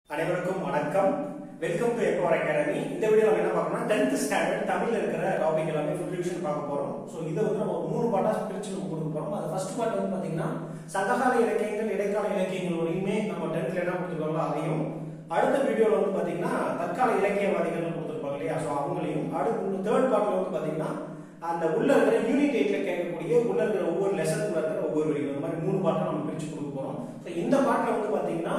அனைவருக்கும் வணக்கம் welcome to எக்கோர் அகாடமி இந்த வீடியோ நம்ம என்ன பார்க்கணும்னா டென்த் ஸ்டாண்டர்ட் தமிழ்ல இருக்கிற டாபிக் எல்லாமே ஃபுல் ரிவிஷன் பார்க்க போறோம் ஸோ இதை வந்து நம்ம ஒரு மூணு பாட்டா பிரிச்சு நம்ம கொடுக்க போறோம் அது ஃபர்ஸ்ட் பார்ட் வந்து பாத்தீங்கன்னா சங்ககால இலக்கியங்கள் இடைக்கால இலக்கியங்கள் வரையுமே நம்ம டென்த்ல என்ன கொடுத்துருக்காங்களோ அதையும் அடுத்த வீடியோல வந்து பாத்தீங்கன்னா தற்கால இலக்கியவாதிகள் கொடுத்துருப்பாங்க இல்லையா ஸோ அவங்களையும் அடுத்து தேர்ட் பார்ட்ல வந்து பாத்தீங்கன்னா அந்த உள்ள இருக்கிற யூனிட் எயிட்ல கேட்கக்கூடிய உள்ள இருக்கிற ஒவ்வொரு லெசன்ல இருக்கிற ஒவ்வொரு வரிகள் இந்த மாதிரி மூணு பாட்டா நம்ம பிரிச்சு கொடுக்க போறோம் ஸோ இந்த பாட்டில் வந்து பாத்தீங்கன்னா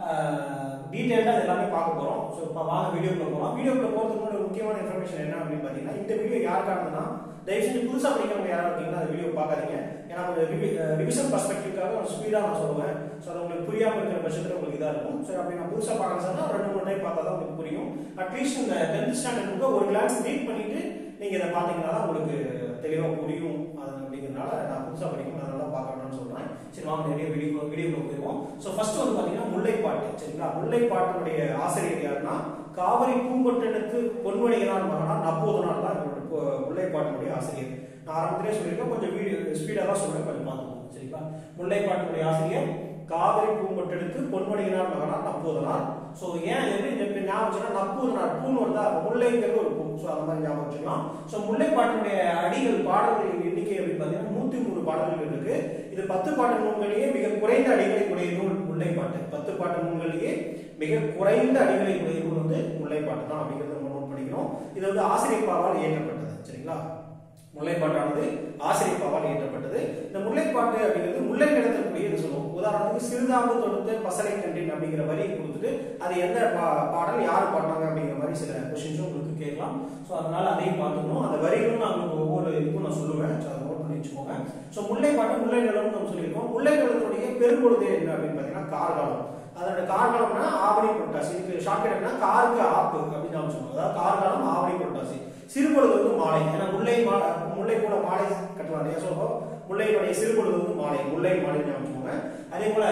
டீட்டெயிலாக எல்லாமே பார்க்க போகிறோம் ஸோ இப்போ வாங்க வீடியோக்குள்ள போகலாம் வீடியோக்குள்ள போகிறதுக்கு முன்னாடி ஒரு முக்கியமான இன்ஃபர்மேஷன் என்ன அப்படின்னு பார்த்தீங்கன்னா இந்த வீடியோ யாருக்கானதுன்னா தயவு செஞ்சு புதுசாக படிக்கிறவங்க யாராவது இருக்கீங்கன்னா அந்த வீடியோ பார்க்காதீங்க ஏன்னா கொஞ்சம் ரிவிஷன் பர்ஸ்பெக்டிவ்க்காக ஒரு ஸ்பீடாக நான் சொல்லுவேன் ஸோ அது உங்களுக்கு புரியாமல் இருக்கிற பட்சத்தில் உங்களுக்கு இதாக இருக்கும் ஸோ அப்படி நான் புதுசாக பார்க்கணும் சொன்னால் ரெண்டு மூணு டைம் பார்த்தா தான் உங்களுக்கு புரியும் அட்லீஸ்ட் இந்த டென்த் ஸ்டாண்டர்ட் ஒரு கிளாஸ் ரீட் பண்ணிட்டு நீங்கள் இதை பார்த்தீங்கன்னா தான் உங்களுக்கு தெளிவாக புரியும் அது அப்படிங்கிறதுனால நான் புதுசாக படிக்கணும் அதனால பார்க்கணும்னு சொல்கிறேன் சரி வாங்க நிறைய வீடியோ வீடியோ போயிருவோம் ஸோ ஃபர்ஸ்ட் வந்து பார்த்தீங்கன்னா முல்லைப்பாட்டு சரிங்களா முல்லைப்பாட்டினுடைய ஆசிரியர் யாருன்னா காவிரி பூங்கொட்டெடுத்து பொன்வடிகளார் மகனார் நப்போதனார் தான் இவரோட பு- முல்லைப்பாட்டினுடைய ஆசிரியர் நான் ஆரம்பத்திலே சொல்லியிருக்கேன் கொஞ்சம் வீடியோ ஸ்பீடாக தான் சொல்றேன் கொஞ்சம் பார்த்துக்கோங்க சரிங்களா முல்லைப்பாட்டினுடைய ஆசிரியர் காவிரி பூங்கொட்டெடுத்து பொன்வடிகளார் மகனார் நப்போதனார் ஸோ ஏன் எப்படி இந்த ஞாபகம் வச்சுன்னா நப்பூதனார் பூன்னு வருதா அப்ப முல்லைங்கிறது ஒரு பூ ஸோ அந்த மாதிரி ஞாபகம் வச்சுக்கலாம் ஸோ முல்லைப்பாட்டினுடைய அடிகள் பாடல்களின் எண்ணிக்கை அப்படின்னு பார்த்தீங்கன்னா நூத்தி மூணு பாடல்கள் இருக்கு இது பத்து பாட்டு நூல்களிலேயே மிக குறைந்த அடிகளை உடைய நூல் முல்லைப்பாட்டு பத்து பாட்டு நூல்களிலேயே மிக குறைந்த அடிகளை உடைய நூல் வந்து முல்லைப்பாட்டு தான் அப்படிங்கிறத நம்ம நோட் பண்ணிக்கணும் இது வந்து ஆசிரியப்பாவால் இயற்றப்பட்டது சரிங்களா முல்லைப்பாட்டானது ஆசிரியப்பாவால் இயற்றப்பட்டது இந்த முல்லைப்பாட்டு அப்படிங்கிறது முல்லை நிலத்திற்குரியது சொல்லுவோம் உதாரணத்துக்கு சிறுதாம்பு தொடுத்த பசலை கண்டின் அப்படிங்கிற வரி கொடுத்துட்டு அது எந்த பா- பாடல் யார் பாடினாங்க அப்படிங்கிற மாதிரி சில கொஸ்டின்ஸும் உங்களுக்கு கேட்கலாம் ஸோ அதனால அதையும் பார்த்துக்கணும் அந்த வரிகளும் நான் உங்களுக்கு ஒவ்வொரு இதுக்கும் நான் சொல்லுவேன் ஸோ அதை நோட் பண்ணி வச்சுக்கோங்க ஸோ முல்லைப்பாட்டு முல்லை நிலம் நம்ம சொல்லியிருக்கோம் முல்லை நிலத்துடைய பெரும்பொழுது என்ன அப்படின்னு பார்த்தீங்கன்னா கார்காலம் அதோட கார்காலம்னா ஆவணி புரட்டாசி இதுக்கு ஷார்ட்கட் என்ன காருக்கு ஆப்பு அப்படின்னு நான் சொல்லுவோம் அதாவது கார்காலம் ஆவணி புரட்டாசி சிறுபொழுது வந்து மாலை ஏன்னா முல்லை மா முல்லை கூட மாலை கட்டலாம் இல்லையா ஸோ முல்லையினுடைய சிறுபொழுது வந்து மாலை முல்லை மாலை ஞாபகம் வச்சுக்கோங்க அதே போல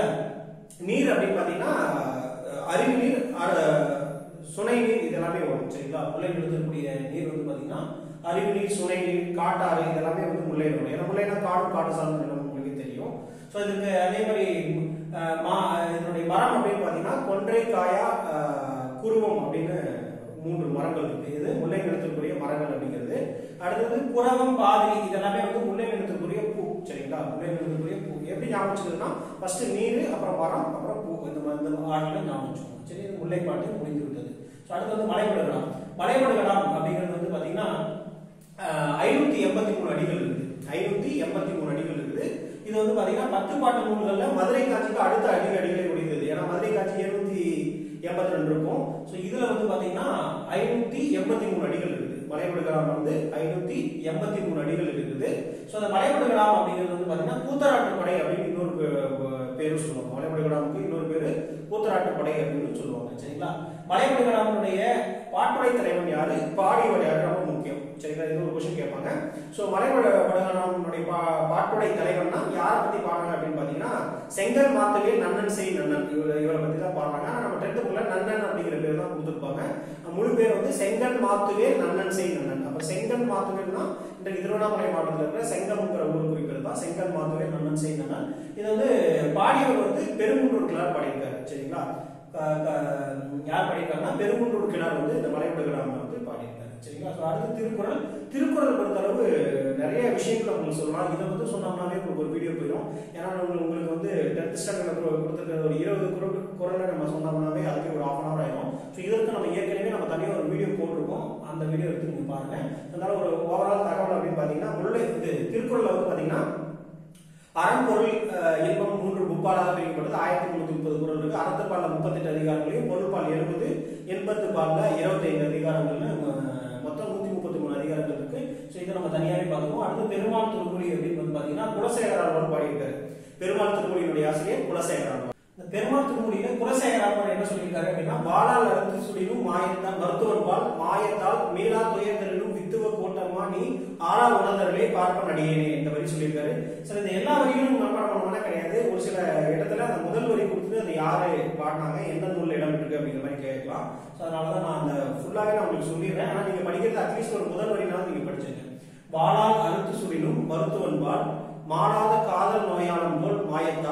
நீர் அப்படின்னு பார்த்தீங்கன்னா அஹ், அருவி நீர் அஹ், சுனை நீர் இது எல்லாமே வரும் சரிங்களா முல்லை நிலத்திற்குரிய நீர் வந்து பார்த்தீங்கன்னா அருவி நீர் சுனை நீர் காட்டாறு இதெல்லாமே வந்து முல்லை வரும் ஏன்னா முல்லைனா காடும் காடு சார்ந்த நிலம் உங்களுக்கு தெரியும் ஸோ இதுக்கு அதே மாதிரி அஹ், மா இதனுடைய மரம் அப்படின்னு பார்த்தீங்கன்னா கொன்றை காயா அஹ், குருவம் அப்படின்னு மூன்று மரங்கள் இருக்கு இது முல்லை நிலத்திற்குரிய மரங்கள் அப்படிங்கிறது அடுத்தது புறவம் பாதிரி இதெல்லாமே வந்து முல்லை நிலத்திற்குரிய பூ சரிங்களா முல்லை நிலத்திற்குரிய பூ எப்படி ஞாபகம் வச்சுக்கிறதுனா ஃபர்ஸ்ட் நீர் அப்புறம் மரம் அப்புறம் பூ இந்த மாதிரி இந்த ஆட்டில் ஞாபகம் வச்சுக்கணும் சரி இது முல்லைப்பாட்டு முடிந்து விட்டது ஸோ அடுத்து வந்து மலைபடுகலாம் மலைபடுகலாம் அப்படிங்கிறது வந்து பார்த்தீங்கன்னா ஐநூத்தி எண்பத்தி மூணு அடிகள் இருக்குது ஐநூத்தி எண்பத்தி மூணு அடிகள் இருக்குது இது வந்து பாத்தீங்கன்னா பத்து பாட்டு நூல்கள்ல மதுரை காட்சிக்கு அடுத்த அதிக அடிகளை உடைந்தது ஏன்னா மதுரை காட்சி எழுநூத்தி எண்பத்தி ரெண்டு இருக்கும் ஸோ இதுல வந்து பாத்தீங்கன்னா ஐநூத்தி எண்பத்தி மூணு அடிகள் இருக்குது மலைபடுகலாம் வந்து ஐநூத்தி எண்பத்தி மூணு அடிகள் இருக்குது ஸோ அந்த மலைபடுகலாம் அப்படிங்கிறது வந்து பாத்தீங்கன்னா கூத்தராட்டு படை அப்படின்னு இன்னொரு பே- பே- பேரு சொல்லுவாங்க மலைபடுகலாமுக்கு இன்னொரு பேரு கூத்தராட்டு படை அப்படின்னு சொல்லுவாங்க சரிங்களா மலைபடுகலாமுடைய பாட்டுடை தலைவன் யாரு பாடியவர் யாரு ரொம்ப முக்கியம் சரிங்களா இது ஒரு கொஸ்டின் கேட்பாங்க ஸோ மலைபடுகலாமுடைய பா பாட்டுடை தலைவன்னா யாரை பத்தி பாடுறாங்க அப்படின்னு பாத்தீங்கன்னா செங்கல் மாத்தவே நன்னன் செய் நன்னன் இவர் இவரை பத்தி தான் பாடுறாங்க ஆனா நம்ம டென்த் புக்ல நன்னன் அப்படிங்கிற பேர் தான் கொடுத்துருப்பாங்க முழு பேர் வந்து செங்கல் மாத்துவே நன்னன் செய் நன்னன் அப்ப செங்கல் மாத்துவேன்னா இன்றைக்கு திருவண்ணாமலை மாவட்டத்தில் இருக்கிற செங்கம்ங்கிற ஊர் குறிப்பிடுறது தான் செங்கல் மாத்துவே நன்னன் செய் நன்னன் இது வந்து பாடியவர் வந்து பெருங்குன்றூர் கிளார் பாடியிருக்காரு சரிங்களா க- க- யார் பாடியிருக்காங்கன்னா பெருங்குன்றூர் கிளார் வந்து இந்த மலைப்படுகிறாங்க வந்து பாடியிருக்காரு சரிங்களா ஸோ அடுத்து திருக்குறள் திருக்குறள் பொறுத்தளவு நிறைய விஷயங்கள் உங்களுக்கு சொல்லலாம் இதை வந்து சொன்னோம்னாலே உங்களுக்கு ஒரு வீடியோ போயிடும் ஏன்னா உங்களுக்கு உங்களுக்கு வந்து டென்த் ஸ்டாண்டர்ட் கொடுத்துருக்க ஒரு இருபது குரல் குரலை நம்ம சொன்னோம்னாவே அதுக்கு ஒரு ஆஃப் அன் ஹவர் ஆயிடும் ஸோ இதற்கு நம்ம ஏற்கனவே நம்ம தனியாக ஒரு வீடியோ போட்டிருக்கோம் அந்த வீடியோ எடுத்து நீங்கள் பாருங்க அதனால ஒரு ஓவரால் தகவல் அப்படின்னு பார்த்தீங்கன்னா முல்லை இது திருக்குறளில் வந்து பார்த்தீங்கன்னா அறம்பொருள் அஹ், இன்பம் மூன்று முப்பாலாக பிரிக்கப்பட்டது ஆயிரத்தி முன்னூத்தி முப்பது குரல் இருக்கு அறத்துப்பால்ல முப்பத்தெட்டு அதிகாரங்களையும் பொருள்பால் எழுபது எண்பத்து பால்ல இருபத்தைந்து அதிகாரங்கள்னு அஹ், மொத்தம் நூத்தி முப்பத்தி மூணு அதிகாரங்கள் இருக்கு ஸோ இதை நம்ம தனியாவே பார்த்துக்கோம் அடுத்து பெருமாள் திருமொழி அப்படின்னு வந்து பாத்தீங்கன்னா குலசேகராழ்வார் பாடியிருக்காரு பெருமாள் திருமொழியினுடைய ஆசிரியர் குலசேகராழ்வார் இந்த பெருமாள் திருமொழியில குலசேகராழ்வார் என்ன சொல்லியிருக்காரு அப்படின்னா வாளால் அறுத்து சுடினும் மாயத்தால் மருத்துவன் பால் மாயத்தால் மீளா துயர்தலிலும் வித்துவ கோட்டமா நீ ஆளா உணர்ந்தவர்களே பார்ப்ப நடிகேனே இந்த வரி சொல்லியிருக்காரு சார் இந்த எல்லா வரிகளும் மனப்பாடம் பண்ணணும்னா கிடையாது ஒரு சில இடத்துல அந்த முதல் வரி கொடுத்துட்டு அது யாரு பாடினாங்க எந்த நூல்ல இடம் இருக்கு அப்படிங்கிற மாதிரி கேட்கலாம் ஸோ அதனாலதான் நான் அந்த ஃபுல்லாவே நான் உங்களுக்கு சொல்லிடுறேன் ஆனா நீங்க படிக்கிறது அட்லீஸ்ட் ஒரு முதல் வரினாலும் நீங்க படிச்சுங்க வாளால் அறுத்து சுடினும் மருத்துவன் பால் மாறாத காதல் நோயாளன் போல் மாயத்தால்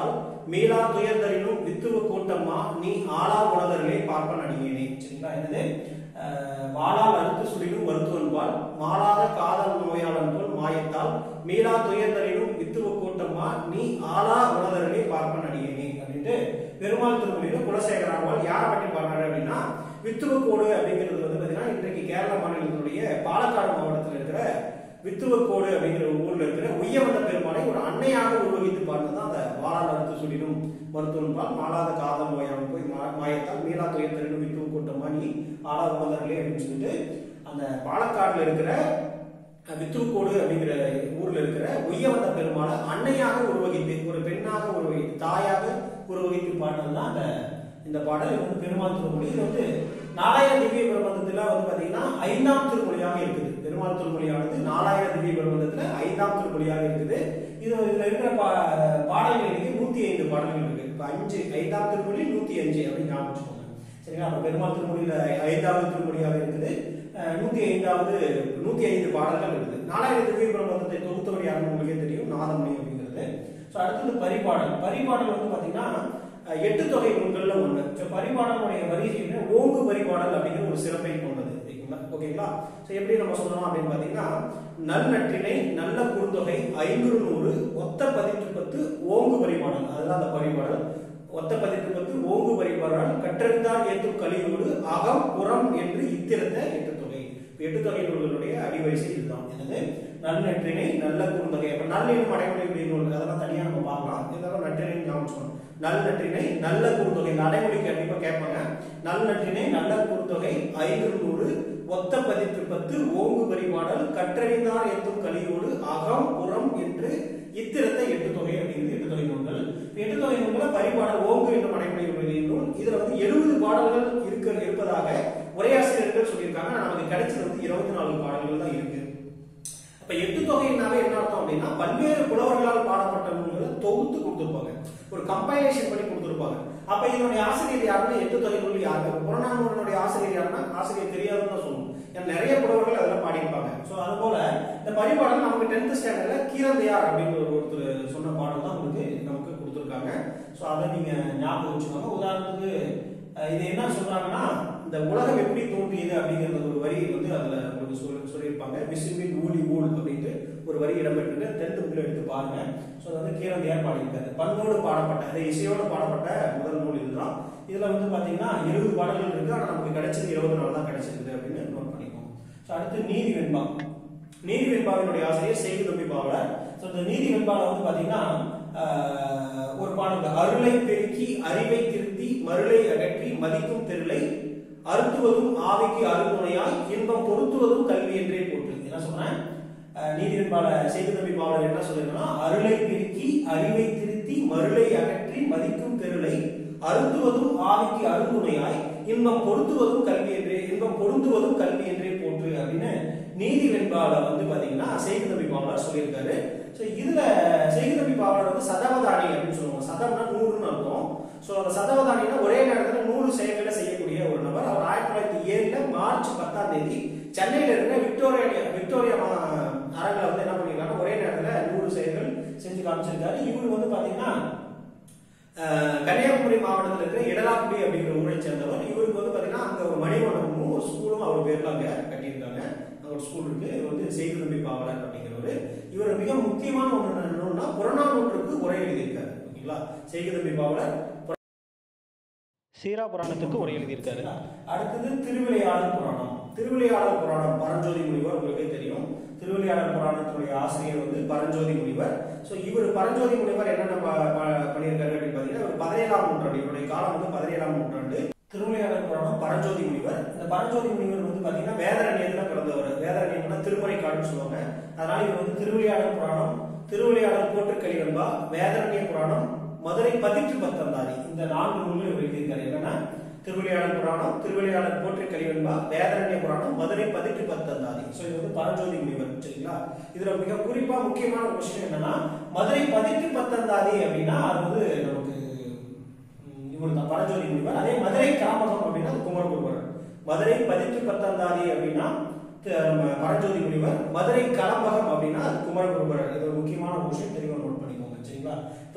மீளா துயர்தரினும் வித்துவ கூட்டம்மா நீ ஆளா உணர்தர்களே பார்ப்பன் அடியேனே சரிங்களா என்னது அஹ், வாளால் அறுத்து சுடினும் மருத்துவன்பால் மாளாத காதல் நோயாளன் போல் மாயத்தால் மீளா துயர்தரினும் வித்துவ கூட்டம்மா நீ ஆளா உணர்தர்களே பார்ப்பன் அடியேனே அப்படின்ட்டு பெருமாள் திருமொழியில குலசேகராவால் யாரை பற்றி பாடுறாரு அப்படின்னா வித்துவக்கோடு அப்படிங்கிறது வந்து பாத்தீங்கன்னா இன்றைக்கு கேரள மாநிலத்தினுடைய பாலக்காடு மாவட்டத்தில் இருக்கிற வித்துவக்கோடு அப்படிங்கிற ஒரு ஊர்ல இருக்கிற உய்யவந்த பெருமானை ஒரு அன்னையாக உருவகித்து பாடுனது அந்த வாழால் அறுத்து சொல்லிடும் மருத்துவன் பால் மாளாத காதல் நோயாள போய் மா- மாயத்தால் மீளா துயர்த்தரினும் வித்துவ கூட்டமா நீ ஆளா உணர்ந்தர்களே அப்படின்னு சொல்லிட்டு அந்த பாலக்காடுல இருக்கிற வித்துருக்கோடு அப்படிங்கிற ஊர்ல இருக்கிற உய்யவந்த பெருமாளை அன்னையாக உருவகித்து ஒரு பெண்ணாக உருவகித்து தாயாக உருவகித்து பாடுறது தான் அந்த இந்த பாடல் இது வந்து பெருமாள் திருமொழி இது வந்து நாலாயிரம் திவ்ய பிரபந்தத்துல வந்து பாத்தீங்கன்னா ஐந்தாம் திருமொழியாக இருக்குது பெருமாள் திருமொழியானது நாலாயிரம் திவ்ய பிரபந்தத்துல ஐந்தாம் திருமொழியாக இருக்குது இது இதுல இருக்கிற பா பாடல்கள் எண்ணிக்கை நூத்தி ஐந்து பாடல்கள் இருக்கு இப்ப அஞ்சு ஐந்தாம் திருமொழி நூத்தி அஞ்சு அப்படின்னு ஞாபகம் வச்சுக்கோங்க சரிங்களா அப்ப பெருமாள் திருமொழியில ஐந்தாவது திருமொழியாக இருக்குது அஹ் நூத்தி ஐந்தாவது நூத்தி ஐந்து பாடல்கள் இருக்குது நாலாயிரம் திவ்ய பிரபந்தத்தை தொகுத்தவர் யாருன்னு உங்களுக்கே தெரியும் நாதமணி அப்படிங்கிறது ஸோ அடுத்தது பரிபாடல் பரிபாடல் வந்து பாத்தீங்கன்னா அஹ் எட்டு தொகை நூல்கள்ல ஒண்ணு ஸோ பரிபாடலுடைய வரிசையில ஓங்கு பரிபாடல் அப்படிங்கிற ஒரு சிறப்பை கொண்டது ஓகேங்களா ஓகேங்களா ஸோ எப்படி நம்ம சொல்லலாம் அப்படின்னு பாத்தீங்கன்னா நல் நற்றினை நல்ல குறுந்தொகை ஐநூறு நூறு ஒத்த பதிற்று பத்து ஓங்கு பரிபாடல் அதுதான் அந்த பரிபாடல் ஒத்த பதிற்று பத்து ஓங்கு பரிபாடல் கற்றறிந்தால் ஏற்றும் கலியோடு அகம் புறம் என்று இத்திருந்த எட்டு தொகை இப்ப எட்டு தொகை நூல்களுடைய அடிவரிசை இதுதான் என்னது நன்னற்றினை நல்ல குறுந்தொகை அப்ப நல் என்னும் அடைமொழி அப்படின்னு நூல் அதெல்லாம் தனியா நம்ம பார்க்கலாம் இருந்தாலும் நற்றினை ஞாபகம் வச்சுக்கணும். நல் நற்றினை நல்ல குறுந்தொகை இந்த அடைமொழி கண்டிப்பா கேட்பாங்க நல் நற்றினை நல்ல குறுந்தொகை ஐநூறு நூறு ஒத்த பதிற்று பத்து ஓங்கு பரிபாடல் கற்றறிந்தார் எத்தும் கலியோடு அகம் புறம் என்று இத்திரத்தை எட்டு தொகை அப்படிங்கிறது எட்டு தொகை நூல்கள் இப்ப எட்டு தொகை நூல்கள பரிபாடல் ஓங்கு என்னும் அடைமொழி உடைய நூல் இதுல வந்து எழுபது பாடல்கள் இருக்க இருப்பதாக உரையாசிரியர்கள் சொல்லியிருக்காங்க ஆனா நமக்கு கிடைச்சது வந்து இருபத்தி நாலு பாடல்கள் தான் இருக்கு அப்ப எட்டு தொகைனாவே என்ன அர்த்தம் அப்படின்னா பல்வேறு புலவர்களால் பாடப்பட்ட நூல்களை தொகுத்து கொடுத்திருப்பாங்க ஒரு கம்பைலேஷன் பண்ணி கொடுத்திருப்பாங்க அப்ப இதனுடைய ஆசிரியர் யாருன்னா எட்டு தொகை நூல் யாரு புறநானூரனுடைய ஆசிரியர் யாருன்னா ஆசிரியர் தெரியாதுன்னு தான் சொல்லணும் ஏன்னா நிறைய புலவர்கள் அதெல்லாம் பாடியிருப்பாங்க சோ அது போல இந்த பரிபாடல் நமக்கு டென்த் ஸ்டாண்டர்ட்ல கீரந்தையார் அப்படின்னு ஒரு ஒருத்தர் சொன்ன பாடல் தான் உங்களுக்கு நமக்கு கொடுத்திருக்காங்க சோ அதை நீங்க ஞாபகம் வச்சுக்கோங்க உதாரணத்துக்கு அஹ், இது என்ன சொல்றாங்கன்னா இந்த உலகம் எப்படி தோன்றியது அப்படிங்கிறது ஒரு வரி வந்து அதுல உங்களுக்கு சொல்லி சொல்லியிருப்பாங்க விசும்பின் ஊழி ஊழ் அப்படின்ட்டு ஒரு வரி இடம்பெற்றிருக்கு டென்த் புக்ல எடுத்து பாருங்க ஸோ அது வந்து கீரந்தியார் பாடியிருக்காரு பண்ணோடு பாடப்பட்ட அது இசையோடு பாடப்பட்ட முதல் நூல் இதுதான் இதுல வந்து பாத்தீங்கன்னா எழுபது பாடல்கள் இருக்கு ஆனா நமக்கு கிடைச்சது இருபது நாள் தான் கிடைச்சிருக்கு அப்படின்னு நோட் பண்ணிக்கோங்க ஸோ அடுத்து நீதி வெண்பா நீதி வெண்பாவினுடைய ஆசிரியர் செய்தி தம்பி பாவலர் ஸோ இந்த நீதி வெண்பாவில் வந்து பாத்தீங்கன்னா ஆஹ், ஒரு பாடல் அருளை பெருக்கி அறிவை திருத்தி மருளை அகற்றி மதிக்கும் தெருளை அறுத்துவதும் ஆவிக்கு அருந்துணையாய் இன்பம் பொருத்துவதும் கல்வி என்றே போட்டு என்ன சொல்றேன் அஹ் நீதிபதிபால செய்தி தம்பி பாவலர் என்ன சொல்லிருக்கா அருளை பெருக்கி அறிவை திருத்தி மருளை அகற்றி மதிக்கும் தெருளை அருந்துவதும் ஆவிக்கு அருந்துணையாய் இன்பம் பொருத்துவதும் கல்வி என்றே இன்பம் பொருந்துவதும் கல்வி என்றே போற்று அப்படின்னு நீதி வெண்பால வந்து பாத்தீங்கன்னா செய்தி தம்பி பாவலர் சொல்லியிருக்காரு ஸோ இதுல செய்தி தம்பி பாவலர் வந்து சதவதானி அப்படின்னு சொல்லுவாங்க சதம்னா நூறுன்னு அர்த்தம் ஸோ அந்த சதவதானினா ஒரே நேரத்தில் நூறு செயல்களை செய்யக்கூடிய ஒரு நபர் அவர் ஆயிரத்தி தொள்ளாயிரத்தி ஏழுல மார்ச் பத்தாம் தேதி சென்னையில இருக்கிற விக்டோரியா விக்டோரியா மா- அரங்கில் வந்து என்ன பண்ணிருக்காங்க ஒரே நேரத்தில் நூறு செயல்கள் செஞ்சு காமிச்சிருக்காரு இவர் வந்து பாத்தீங்கன்னா அஹ், கன்னியாகுமரி மாவட்டத்தில் இருக்கிற இடலாக்குடி அப்படிங்கிற ஊரை சேர்ந்தவர் இவருக்கு வந்து பாத்தீங்கன்னா அங்க ஒரு மணிமண்டபமும் ஒரு ஸ்கூலும் அவர் பேர்ல அங்க கட்டியிருக்காங்க அங்க ஒரு ஸ்கூல் இருக்கு இவர் வந்து செய்தி தம்பி பாவலர் அப்படிங்கிறவர் இவர் மிக முக்கியமான ஒன்று என்னன்னா புறநானூற்றுக்கு உரை எழுதியிருக்காரு ஓகேங்களா செய்தி தம்பி பாவலர் சீரா புராணத்துக்கு உரை எழுதியிருக்காரு அடுத்தது திருவிளையாடல் புராணம் திருவிளையாடல் புராணம் பரஞ்சோதி முனிவர் உங்களுக்கே தெரியும் திருவிளையாடல் புராணத்தினுடைய ஆசிரியர் வந்து பரஞ்சோதி முனிவர் ஸோ இவர் பரஞ்சோதி முனிவர் என்னென்ன ப- ப- பண்ணியிருக்காரு அப்படின்னு பார்த்தீங்கன்னா இவர் பதினேழாம் நூற்றாண்டு இவருடைய காலம் வந்து பதினேழாம் நூற்றாண்டு திருவிளையாடல் புராணம் பரஞ்சோதி முனிவர் இந்த பரஞ்சோதி முனிவர் வந்து பார்த்தீங்கன்னா வேதரண்யத்துல பிறந்தவர் வேதரண்யம்னா திருமறைக்காடுன்னு சொல்லுவாங்க அதனால இவர் வந்து திருவிளையாடல் புராணம் திருவிளையாடல் போற்றுக்கலிவன்பா வேதரண்ய புராணம் மதுரை பதிற்று பத்தந்தாதி இந்த நான்கு நூல்கள் இவர் எழுதியிருக்காரு என்னன்னா திருவிளையாடல் புராணம் திருவிளையாடல் போற்றி கலிவன்பா வேதரண்ய புராணம் மதுரை பதிற்று பத்தந்தாதி ஸோ இது வந்து பரஞ்சோதி முனிவர் சரிங்களா இதுல மிக குறிப்பா முக்கியமான ஒரு விஷயம் என்னன்னா மதுரை பதிற்று பத்தந்தாதி அப்படின்னா அது வந்து நமக்கு ம், இவர் தான் பரஞ்சோதி முனிவர் அதே மதுரை காமகம் அப்படின்னா அது குமரகுருவர் மதுரை பதிற்று பத்தந்தாதி அப்படின்னா தி- நம்ம பரஞ்சோதி முனிவர் மதுரை கலம்பகம் அப்படின்னா அது குமரகுருவர் இது ஒரு முக்கியமான ஒரு விஷயம் தெளிவாக நோட் பண்ணிக்கோங்க சரிங்களா இப்ப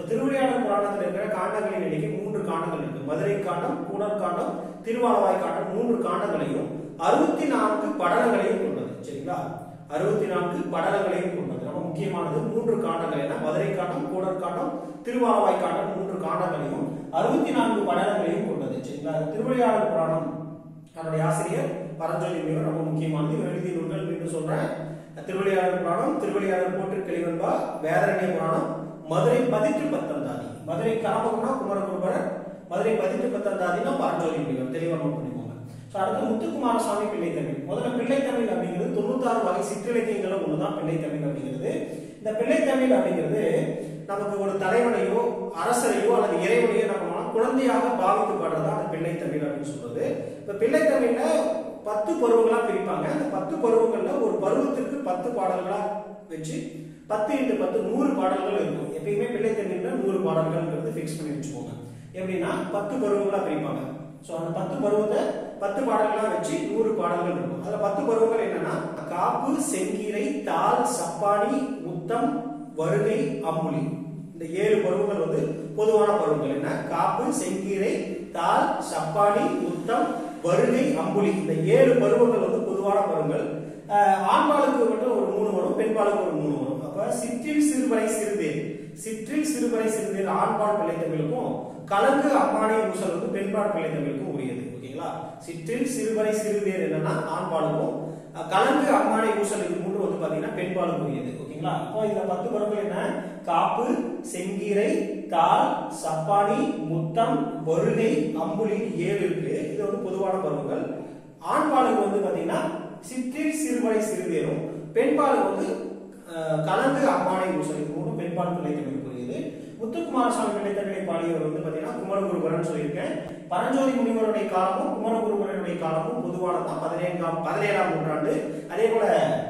இப்போ திருவிளையாடல் புராணத்தில் இருக்கிற காண்டங்களின் எண்ணிக்கை மூன்று காண்டங்கள் இருக்கு மதுரை காண்டம் கூடர் காண்டம் திருவாலவாய் காண்டம் மூன்று காண்டங்களையும் அறுபத்தி நான்கு படலங்களையும் கொண்டது சரிங்களா அறுபத்தி நான்கு படலங்களையும் கொண்டது ரொம்ப முக்கியமானது மூன்று காண்டங்கள் என்ன மதுரை காண்டம் கூடர் காண்டம் திருவாலவாய் காண்டம் மூன்று காண்டங்களையும் அறுபத்தி நான்கு படலங்களையும் கொண்டது சரிங்களா திருவிளையாடல் புராணம் அதனுடைய ஆசிரியர் பரஞ்சோதி முனிவர் ரொம்ப முக்கியமானது இவர் எழுதிய நூல்கள் மீண்டும் சொல்றேன் திருவிளையாடல் புராணம் திருவிளையாடல் போற்று கிளிவன்பா வேதரண்ய புராணம் மதுரை பதிற்று பத்தந்தாதி மதுரை கரபகம்னா குமரகுருபரர் மதுரை பதிற்று பத்தந்தாதினா பரஞ்சோதி முனிவர் தெளிவாக நோட் பண்ணிக்கோங்க ஸோ அடுத்து முத்துக்குமார சுவாமி பிள்ளைத்தமிழ் முதல்ல பிள்ளைத்தமிழ் அப்படிங்கிறது தொண்ணூத்தாறு வகை சிற்றிலக்கியங்களும் ஒண்ணுதான் பிள்ளைத்தமிழ் அப்படிங்கிறது இந்த பிள்ளைத்தமிழ் அப்படிங்கிறது நமக்கு ஒரு தலைவனையோ அரசரையோ அல்லது இறைவனையோ நம்ம குழந்தையாக பாவித்து பாடுறதா அந்த பிள்ளைத்தமிழ் அப்படின்னு சொல்றது இப்ப பிள்ளைத்தமிழ்ல பத்து பருவங்களா பிரிப்பாங்க அந்த பத்து பருவங்கள்ல ஒரு பருவத்திற்கு பத்து பாடல்களா வச்சு பத்து இன்ட்டு பத்து நூறு பாடல்கள் இருக்கும் எப்பயுமே பிள்ளைத்தமிழ்ல நூறு பாடல்கள்ங்கிறது ஃபிக்ஸ் பண்ணி வச்சுக்கோங்க எப்படின்னா பத்து பருவங்களா பிரிப்பாங்க ஸோ அந்த பத்து பருவத்தை பத்து பாடல்களா வச்சு நூறு பாடல்கள் இருக்கும் அதுல பத்து பருவங்கள் என்னன்னா காப்பு செங்கீரை தாள் சப்பானி முத்தம் வருகை அம்புலி இந்த ஏழு பருவங்கள் வந்து பொதுவான பருவங்கள் என்ன காப்பு செங்கீரை தாள் சப்பானி முத்தம் வருகை அம்புலி இந்த ஏழு பருவங்கள் வந்து பொதுவான பருவங்கள் ஆஹ் ஆண்பாளுக்கு மட்டும் ஒரு மூணு வரும் பெண்பாளுக்கு ஒரு மூணு வரும் அப்ப சிற்றில் சிறுவரை சிறுதேர் சிற்றில் சிறுவரை சிறுதேர் ஆண்பால் பிள்ளைத்தமிழுக்கும் கலங்கு அம்மானை ஊசல் வந்து பெண்பால் பிள்ளைத்தமிழுக்கும் உரியது ஓகேங்களா சிற்றில் சிறுவரை சிறுதேர் என்னன்னா ஆண்பாளுக்கும் அஹ் கலங்கு அம்மானை ஊசல் இது மூன்று வந்து பாத்தீங்கன்னா பெண்பாலுக்கு உரியது ஓகேங்களா அப்போ இதுல பத்து பருவங்கள் என்ன காப்பு செங்கீரை தாள் சப்பானி முத்தம் வருகை அம்புலி ஏழு இருக்கு இது வந்து பொதுவான பருவங்கள் ஆண்பாலுக்கு வந்து பாத்தீங்கன்னா சிற்றில் சிறுவரை சிறுதேரும் பெண்பாலுக்கு வந்து அஹ், கலந்து அம்மானை ஊசல் இது மூணு பெண்பால் பிள்ளைத்தமிழுக்குரியது முத்துக்குமாரசாமி பிள்ளைத்தமிழை பாடியவர் வந்து பாத்தீங்கன்னா குமரகுருபரன் சொல்லியிருக்கேன் பரஞ்சோதி முனிவருடைய காலமும் குமரகுருபரனுடைய காலமும் பொதுவானதான் பதினேழாம் பதினேழாம் நூற்றாண்டு அதே போல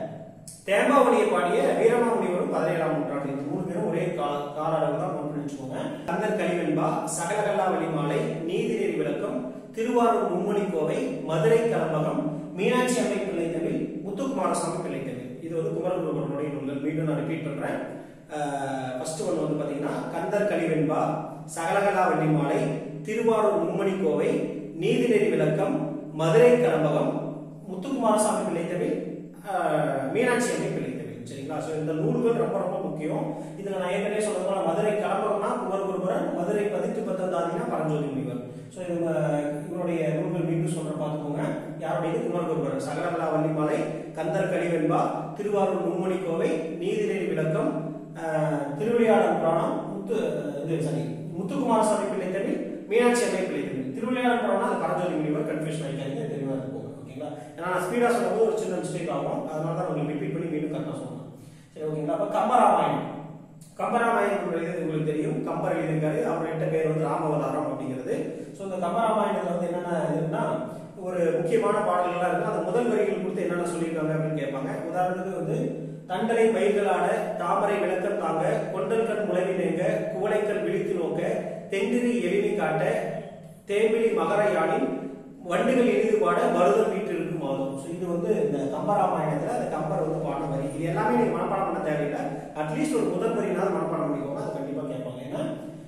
தேம்பாவளியை பாடிய வீரமாமுனிவரும் பதினேழாம் நூற்றாண்டு இந்த மூணு பேரும் ஒரே கால கால அளவு தான் நோட் பண்ணி வச்சுக்கோங்க கந்தர் கலிவெண்பா சகலகல்லா வழிமாலை நீதிநெறி விளக்கம் திருவாரூர் மும்மணி கோவை மதுரை கலம்பகம் மீனாட்சி அம்மை பிள்ளைத்தமிழ் முத்துக்குமாரசாமி பிள்ளைத்தமிழ் இது வந்து குமரகுருபரனுடைய நூல்கள் மீண்டும் நான் ரிப்பீட் பண்றேன் ஃபர்ஸ்ட் ஒன் வந்து பாத்தீங்கன்னா கந்தர் கலிவெண்பா சகலகலா வள்ளிமாலை திருவாரூர் மும்மணி கோவை நீதிநெறி விளக்கம் மதுரை கலம்பகம் முத்துக்குமாரசாமி பிள்ளைத்தமிழ் ஆஹ் மீனாட்சி அம்மை பிள்ளைத்தமிழ் சரிங்களா ஸோ இந்த நூல்கள் ரொம்ப ரொம்ப முக்கியம் இதுல நான் ஏற்கனவே சொன்னது போல மதுரை கலம்பகம்னா குமரகுருபரன் மதுரை பதித்து பத்தந்தாதினா பரஞ்சோதி முனிவர் ஸோ இவங்க இவருடைய நூல்கள் மீண்டும் சொல்ற பார்த்துக்கோங்க யாருடைய குமரகுருபரன் சகலகலா வள்ளிமலை கந்தர் கலிவெண்பா திருவாரூர் மும்மணி கோவை நீதிநெறி விளக்கம் ஆஹ் திருவிளையாடல் புராணம் முத்து இது சாரி முத்துக்குமாரசாமி பிள்ளைத்தமிழ் மீனாட்சி அம்மை பிள்ளைத்தமிழ் திருவிளையாடல் புராணம் அது பரஞ்சோதி முனிவர் கன்ஃபியூஷன் ஆகிக்காதீங்க தெளிவாக இருக்கும் ஓகேங்களா ஏன்னா நான் ஸ்பீடாக சொல்லும்போது ஒரு சின்ன மிஸ்டேக் ஆகும் அதனால தான் உங்களுக்கு ரிப்பீட் பண்ணி மீண்டும் கரெக்டாக சொன்னேன் சரி ஓகேங்களா அப்போ கம்பராமாயணம் கம்பராமாயணம் எழுதுறது உங்களுக்கு தெரியும் கம்பர் எழுதியிருக்காரு அவர் எட்ட பேர் வந்து ராமவதாரம் அப்படிங்கிறது ஸோ இந்த கம்பராமாயணத்தில் வந்து என்னென்ன இருக்குன்னா ஒரு முக்கியமான பாடல்கள்லாம் இருக்கு அந்த முதல் வரிகள் கொடுத்து என்னென்ன சொல்லியிருக்காங்க அப்படின்னு கேட்பாங்க உதாரணத்துக்கு வந்து தண்டலை மயில்களாட தாமரை விளக்கம் தாங்க கொண்டல் கண் முளைவி நேங்க குவளைக்கண் விழித்து நோக்க தெண்டிரி எழினி காட்ட தேம்பிலி மகர யாழின் வண்டுகள் எழுதி பாட மருதம் வீட்டு இருக்கும் மாதம் ஸோ இது வந்து இந்த கம்பராமாயணத்துல அந்த கம்பர் வந்து பாடின வரி இது எல்லாமே நீங்க மனப்பாடம் பண்ண தேவையில்லை அட்லீஸ்ட் ஒரு முதல் வரினாவது மனப்பாடம் பண்ணிக்கோங்க அது கண்டிப்பா கேட்பாங்க ஏன்னா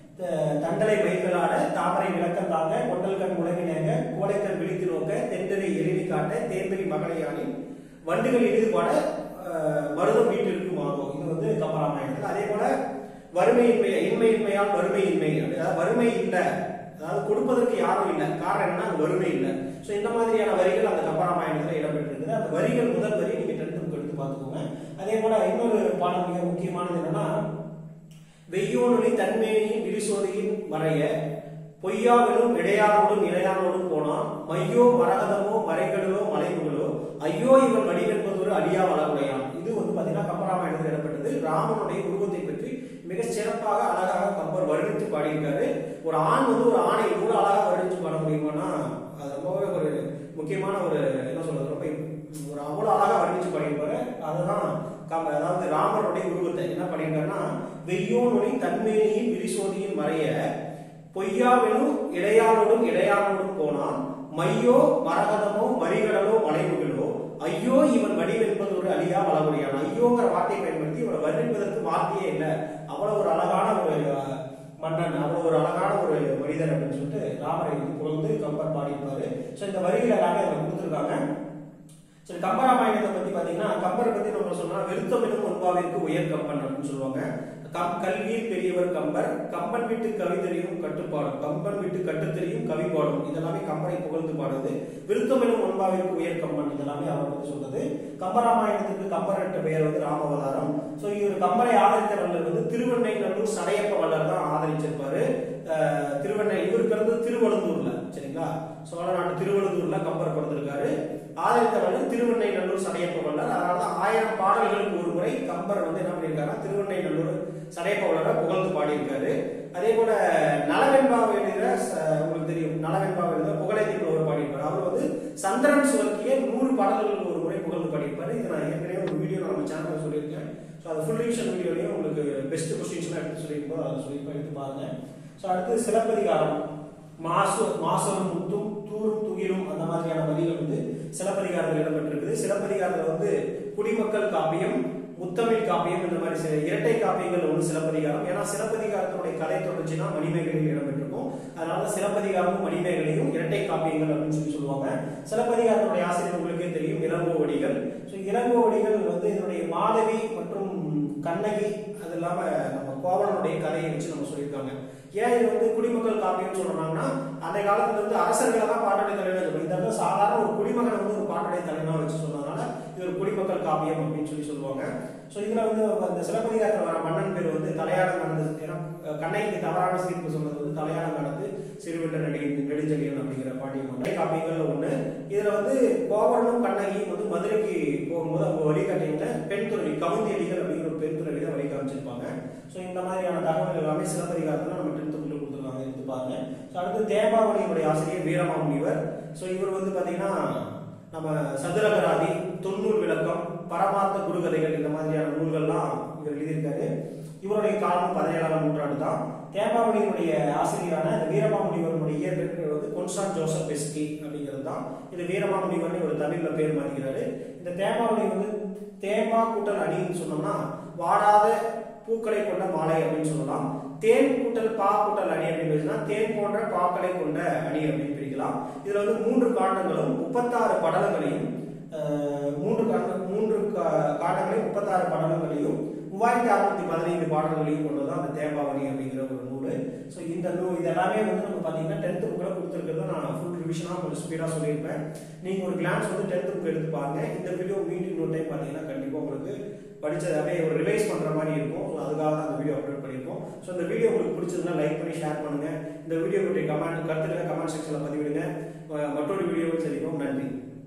த- தண்டலை மயில்களாட தாமரை விளக்கம் தாங்க கொண்டல் கண் முழங்கினேங்க கோடைக்கண் விழித்து நோக்க தெண்டரை எழினி காட்ட தேம்பரி மகளையானி வண்டுகள் எழுதி பாட அஹ், மருதம் வீட்டு இருக்கும் மாதம் இது வந்து கம்பராமாயணத்துல அதே போல வறுமையின்மை இன்மையின்மையால் வறுமையின்மை அதாவது வறுமை இல்லை அதாவது கொடுப்பதற்கு யாரும் இல்லை காரணம் என்னன்னா அங்க வறுமை இல்லை ஸோ இந்த மாதிரியான வரிகள் அந்த கம்பராமாயணத்தில் இடம்பெற்றிருக்குது அந்த வரிகள் முதல் வரி நீங்க டென்த் புக் எடுத்து பார்த்துக்கோங்க அதே போல இன்னொரு பாடம் மிக முக்கியமானது என்னன்னா வெய்யோனொளி தன்மேனியின் விரிசோதியின் மறைய பொய்யாவிலும் இடையாரோடும் இடையாரோடும் போனான் மையோ மரகதமோ மறைகடலோ மலைமுகளோ ஐயோ இவன் வடிவென்பதொரு அழியா வளமுடையான் இது வந்து பாத்தீங்கன்னா கம்பராமாயணத்தில் இடம்பெற்றது ராமனுடைய உருவத்தை பற்றி மிக சிறப்பாக அழகாக கம்பர் வர்ணித்து பாடியிருக்காரு ஒரு ஆண் வந்து ஒரு ஆணை இவ்வளவு அழகாக வர்ணித்து பாட முடியுமானா அது ரொம்பவே ஒரு முக்கியமான ஒரு என்ன சொல்றது ரொம்ப ஒரு அவ்வளவு அழகா வர்ணிச்சு பாடியிருப்பாரு அதுதான் கம்- அதாவது ராமருடைய உருவத்தை என்ன பண்ணியிருக்காருன்னா வெய்யோனொளி தன்மேனியின் விரிசோதியின் மறைய பொய்யாவெனும் இடையாளோடும் இடையாளோடும் போனான் மையோ மரகதமோ மறிகடலோ மலைமுகளோ ஐயோ இவன் வடிவென்பது ஒரு அழியா வளமுடியான் ஐயோங்கிற வார்த்தையை பயன்படுத்தி இவனை வர்ணிப்பதற்கு வார்த்தையே இல்லை அவ்வளவு ஒரு அழகான ஒரு அஹ், மன்னன் அவ்வளவு ஒரு அழகான ஒரு மனிதர் அப்படின்னு சொல்லிட்டு ராமரை வந்து புகழ்ந்து கம்பர் பாடியிருப்பாரு ஸோ இந்த வரிகள் எல்லாமே அதில் கொடுத்துருக்காங்க சரி கம்பராமாயணத்தை பத்தி பாத்தீங்கன்னா கம்பரை பத்தி நம்ம சொன்னா வெறுத்தமிழும் ஒன்பாவிற்கு உயர் கம்பன் அப்படின்னு சொல்லுவாங்க கம் கல்வியில் பெரியவர் கம்பர் கம்பன் வீட்டு கவிதறியும் கட்டுப்பாடும் கம்பன் வீட்டு கட்டுத்தறியும் கவி பாடும் இதெல்லாமே கம்பரை புகழ்ந்து பாடுவது விருத்தமிழும் ஒன்பாவிற்கு உயர் கம்பன் இதெல்லாமே அவர் பத்தி சொல்றது கம்பராமாயணத்துக்கு கம்பர் என்ற பெயர் வந்து ராமவதாரம் ஸோ இவர் கம்பரை ஆதரித்த வல்லர் வந்து திருவண்ணை நல்லூர் சடையப்ப வல்லர் தான் ஆதரிச்சிருப்பாரு அஹ் திருவண்ணை இவர் பிறந்தது திருவழுந்தூர்ல சரிங்களா சோழ நாட்டு திருவழுந்தூர்ல கம்பர் பிறந்திருக்காரு ஆதரித்த வல்லர் திருவண்ணை நல்லூர் சடையப்ப வல்லர் அதனால தான் ஆயிரம் பாடல்களுக்கு ஒரு முறை கம்பர் வந்து என்ன பண்ணியிருக்காருன்னா திருவண்ணை நல்லூர் சடையப்ப வல்லரை புகழ்ந்து பாடியிருக்காரு அதே போல நலவெண்பா எழுதுகிற ச- உங்களுக்கு தெரியும் நலவெண்பா எழுதுகிற புகழேந்தி புலவர் பாடியிருப்பார் அவர் வந்து சந்திரன் சுவர்க்கிய நூறு பாடல்களுக்கு ஒரு முறை புகழ்ந்து பாடியிருப்பாரு இது நான் ஏற்கனவே ஒரு வீடியோ நம்ம சேனலில் சொல்லியிருக்கேன் ஸோ அது ஃபுல் ரிவிஷன் வீடியோலையும் உங்களுக்கு பெஸ்ட் கொஸ்டின்ஸ்லாம் எடுத்து சொல்லியிருக்கோம் அதை சொல்லியிருப்போம் எடுத்து பாருங்க ஸோ அடுத்து சிலப்பதிகாரம் மாசு மாசரும் முத்தும் தூரும் துகிலும் அந்த மாதிரியான வரிகள் வந்து சிலப்பதிகாரத்தில் இடம்பெற்றிருக்குது சிலப்பதிகாரத்தில் வந்து குடிமக்கள் காப்பியம் முத்தமிழ் காப்பியம் இந்த மாதிரி சில இரட்டை காப்பியங்கள் ஒன்று சிலப்பதிகாரம் ஏன்னா சிலப்பதிகாரத்தினுடைய கதை தொடர்ச்சி தான் மணிமேகலையில் இடம்பெற்றிருக்கும் அதனால சிலப்பதிகாரமும் மணிமேகலையும் இரட்டை காப்பியங்கள் அப்படின்னு சொல்லி சொல்லுவாங்க சிலப்பதிகாரத்தினுடைய ஆசிரியர் உங்களுக்கே தெரியும் இளங்கோவடிகள் ஸோ இளங்கோவடிகள் வந்து இதனுடைய மாதவி மற்றும் கண்ணகி அது இல்லாம நம்ம கோவலனுடைய கதையை வச்சு நம்ம சொல்லியிருக்காங்க ஏன் இது வந்து குடிமக்கள் காப்பியம்னு சொல்றாங்கன்னா அந்த காலத்துல வந்து அரசர்களை தான் பாட்டுடை தலைவன் சொல்லுவாங்க இந்த இடத்துல சாதாரண ஒரு குடிமகனை வந்து ஒரு பாட்டுடை தலைவனா வச்சு சொன்னதுனால இது ஒரு குடிமக்கள் காப்பியம் அப்படின்னு சொல்லி சொல்லுவாங்க ஸோ இதுல வந்து அந்த சிலப்பதிகாரத்தில் வர மன்னன் பேர் வந்து தலையாடம் நடந்து ஏன்னா கண்ணைக்கு தவறான தீர்ப்பு சொன்னது வந்து தலையாடம் நடந்து சிறுவென்ற நெடி நெடுஞ்செழியன் அப்படிங்கிற பாண்டிய மன்னன் காப்பியங்கள்ல ஒண்ணு இதுல வந்து கோவலனும் கண்ணகியும் வந்து மதுரைக்கு போகும்போது அவங்க வழிகாட்டிங்க பெண் துறவி கவுந்தியடிகள் அப்படிங்கிற ஒரு பெண் துறவி தான் வழி காமிச்சிருப்பாங்க ஸோ இந்த மாதிரியான தகவல் எல்லாமே சிலப்பதிகாரத்தில் நம்ம டென்த்து புள்ள கொடுத்துருக்காங்க எடுத்து பாருங்க ஸோ அடுத்து தேவாவளியினுடைய ஆசிரியர் வீரமாமுனிவர் ஸோ இவர் வந்து பார்த்தீங்கன்னா நம்ம சதுரகராதி தொன்னூல் விளக்கம் பரமார்த்த குருகதைகள் இந்த மாதிரியான நூல்கள்லாம் இவர் எழுதியிருக்காரு இவருடைய காலம் பதினேழாம் நூற்றாண்டு தான் தேவாவளியினுடைய ஆசிரியரான இந்த வீரமாமுனிவருடைய இயற்பெயர் வந்து கொன்ஸ்டான் ஜோசப் பெஸ்கி அப்படிங்கிறது தான் இது வீரமாமுனிவர்னு ஒரு தமிழ்ல பேர் மாத்திக்கிறாரு இந்த தேவாவளி வந்து தேமா கூட்டல் அடின்னு சொன்னோம்னா வாடாத பூக்களை கொண்ட மாலை அப்படின்னு சொல்லலாம் தேன் கூட்டல் பா கூட்டல் அணி அப்படின்னு பேசினா தேன் போன்ற பாக்களை கொண்ட அணி அப்படின்னு பிரிக்கலாம் இதுல வந்து மூன்று காண்டங்களும் முப்பத்தாறு படலங்களையும் அஹ், மூன்று காண்ட மூன்று கா- காண்டங்களையும் முப்பத்தாறு படலங்களையும் மூவாயிரத்தி அறுநூத்தி பதினைந்து பாடல்களையும் கொண்டதான் அந்த தேவாவளி அப்படிங்கிற ஒரு நூல் ஸோ இந்த நூல் இது எல்லாமே வந்து நம்ம பார்த்தீங்கன்னா டென்த்து புக்கில் கொடுத்துருக்கிறத நான் ஃபுல் ரிவிஷனாக கொஞ்சம் ஸ்பீடாக சொல்லியிருப்பேன் நீங்கள் ஒரு கிளான்ஸ் வந்து டென்த்து புக் எடுத்து பாருங்க இந்த வீடியோ மீண்டும் இன்னொரு டைம் பார்த்தீங்கன்னா கண்டிப்பாக உங்களுக்கு படிச்சது அப்படியே ஒரு ரிவைஸ் பண்ணுற மாதிரி இருக்கும் ஸோ அதுக்காக தான் அந்த வீடியோ அப்லோட் பண்ணியிருக்கோம் ஸோ இந்த வீடியோ உங்களுக்கு பிடிச்சதுன்னா லைக் பண்ணி ஷேர் பண்ணுங்க இந்த வீடியோ பற்றி கமெண்ட் கருத்துக்களை கமெண்ட் செக்ஷனில் பதிவிடுங்க அஹ் மற்றொரு வீடியோவும் சந்திப்போம் நன்றி